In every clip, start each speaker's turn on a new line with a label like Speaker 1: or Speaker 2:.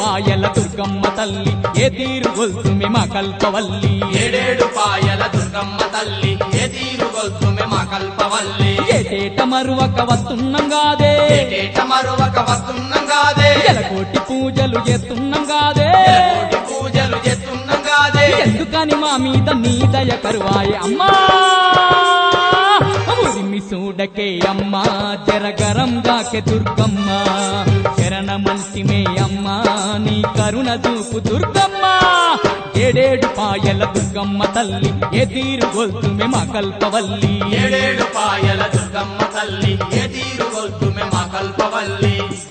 Speaker 1: పాయల దుర్గమ్మ తల్లి ఏ తీరు గొల్తుమి మా కల్పవల్లి
Speaker 2: ఏడేడు పాయల దుర్గమ్మ తల్లి ఏ తీరు గొల్తుమె మా కల్పవల్లి
Speaker 1: ఏటేట మరువక వస్తున్నాం కాదే
Speaker 2: ఏటేట మరొక వస్తున్నాం కాదే
Speaker 1: ఎలకోటి పూజలు చేస్తున్నాం కాదే
Speaker 2: కోటి పూజలు చేస్తున్నాం కాదే
Speaker 1: ఎందుకని మా మీద నీ దయ కరువాయే అమ్మా ఉరిమి చూడకే అమ్మా జరగరం గాకే దుర్గమ్మ శరణ మంటిమే అమ్మా నీ కరుణ చూపు దుర్గమ్మ ఏడేడు పాయల దుర్గమ్మ తల్లి ఏ తీరు గొల్తుమే మా కల్పవల్లి
Speaker 2: ఏడేడు పాయల దుర్గమ్మ తల్లి ఏ తీరు గొల్తుమె మా కల్పవల్లి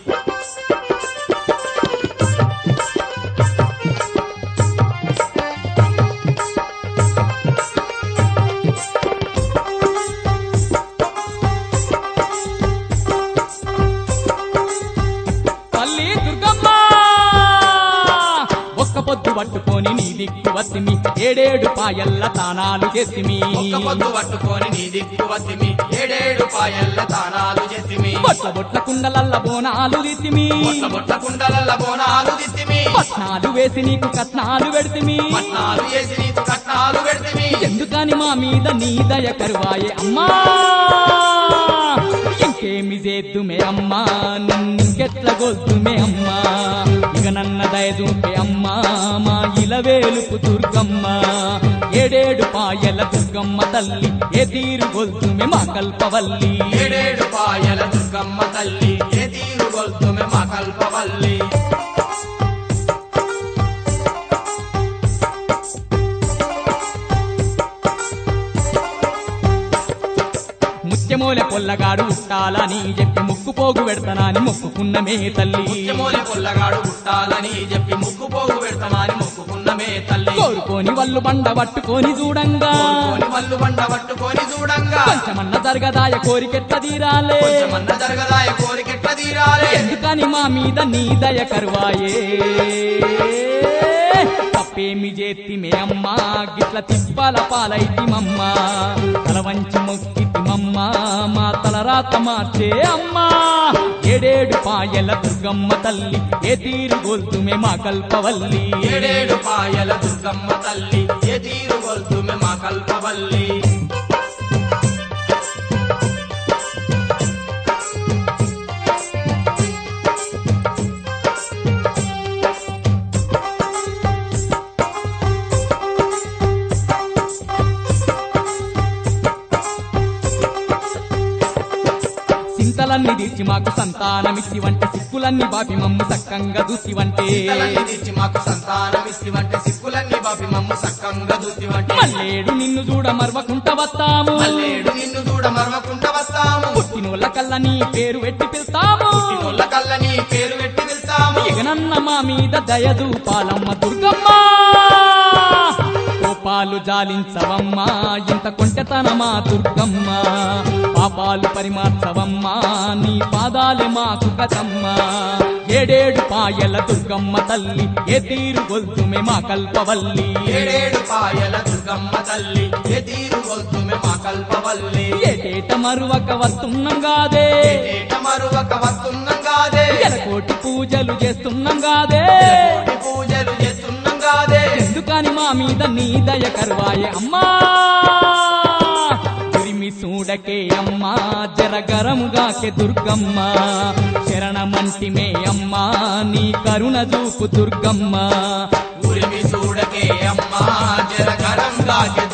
Speaker 1: తల్లి దుర్గమ్మ ఒక్క పొద్దు పట్టుకొని నీ దిక్కు వత్తిమి ఏడేడు పాయల్ల తానాలు చేసిమి
Speaker 2: ఒక్క పొద్దు పట్టుకొని నీ దిక్కు వత్తిమి ఏడేడు పాయల్ల తానాలు చేతిమి
Speaker 1: బొట్ల బొట్ల కుండలల్ల బోనాలు దిత్తిమి
Speaker 2: బొట్ట బొట్ట కుండలల్ల బోనాలు దిత్తిమి
Speaker 1: పట్నాలు వేసి నీకు కట్నాలు పెడితిమి
Speaker 2: పట్నాలు చేసి నీకు కట్నాలు పెడితిమి
Speaker 1: ఎందుకని మా మీద నీ దయ కరువాయే అమ్మా ఇంకేమి చేద్దుమే అమ్మా నిన్నెట్ల గొద్దుమే అమ్మా ఇక నన్న దయ చూపే అమ్మా మా ఇలవేలుపు దుర్గమ్మ ఏడేడు పాయల దుర్గమ్మ తల్లి ఏ తీరు గొల్తుమే మా కల్పవల్లి
Speaker 2: ఏడేడు పాయల దుర్గమ్మ తల్లి ఏ తీరు గొల్తుమె మా కల్పవల్లి
Speaker 1: ముత్యమూల పొల్లగాడు ఉట్టాలని చెప్పి ముక్కు పోగు పెడతానని మొక్కుకున్నమే తల్లి
Speaker 2: ముత్యమూలి పుల్లగాడు పుట్టాలని చెప్పి ముక్కు పోగు పెడతామని మొక్కుకున్నమే తల్లి
Speaker 1: కోరుకొని వాళ్ళు బండ పట్టుకొని చూడంగా
Speaker 2: కోరుకొని మల్లు బండ పట్టుకొని చూడంగా
Speaker 1: కొంచెమన్న జరగదాయ కోరికెట్ట తీరాలే
Speaker 2: కొంచెమన్న జరగదాయ కోరికెట్ల తీరాలే
Speaker 1: ఎందుకని మా మీద నీ దయ కరువాయే తప్పేమి చేతిమే అమ్మా గిట్ల తిప్పాల పాలైతిమమ్మా తల వంచి మొక్కితిమమ్మా మా తలరాత మార్చే అమ్మా ఏడేడు పాయల దుర్గమ్మ తల్లి ఏ తీరు గొల్తుమే మా కల్పవల్లి
Speaker 2: ఏడేడు పాయల దుర్గమ్మ తల్లి ఏ తీరు గొల్తుమె మా కల్పవల్లి
Speaker 1: చింతలన్నీ తీర్చి మాకు సంతానమిచ్చి వంటి సిక్కులన్నీ బాపి మమ్ము సక్కంగా దూసి వంటే
Speaker 2: తలన్ని తెచ్చి మాకు సంతానమిస్తి వంటి సిక్కులన్నీ బాపి మమ్ము సక్కంగా దూసి వంటి
Speaker 1: మల్లేడు నిన్ను చూడ మర్వకుంట వస్తాము
Speaker 2: మల్లేడు నిన్ను చూడ మరవకుంట వస్తాము
Speaker 1: పుట్టినోళ్ళ కల్ల నీ పేరు పెట్టి పిలుస్తాము
Speaker 2: పుట్టినోళ్ళ కళ్ళ నీ పేరు పెట్టి వెళ్తాము
Speaker 1: జగనన్న మా మీద దయదు పాలమ్మ దుర్గమ్మ కోపాలు జాలించవమ్మా ఇంత కొంటెతనమా దుర్గమ్మ పాపాలు పరిమార్చవమ్మా నీ పాదాలే మా సుగతమ్మ ఏడేడు పాయల దుర్గమ్మ తల్లి ఏ తీరు గొల్తుమే మా కల్పవల్లి
Speaker 2: ఏడేడు పాయల దుర్గమ్మ తల్లి ఏ తీరు గొల్తుమె మా కల్పవల్లి
Speaker 1: ఏటేట మరువక వస్తున్నాం కాదే
Speaker 2: ఏట మరువక వస్తున్నాం కాదే
Speaker 1: ఎలకోటి పూజలు చేస్తున్నాం కాదే
Speaker 2: కోటి పూజలు చేస్తున్నాం కాదే
Speaker 1: ఎందుకని మా మీద నీ దయ కరువాయే అమ్మా ఉరిమి చూడకే అమ్మా జరగరముగాకే దుర్గమ్మ శరణమంటిమే అమ్మా నీ కరుణ చూపు దుర్గమ్మ
Speaker 2: ఉరిమి చూడకే అమ్మా జరగరంగా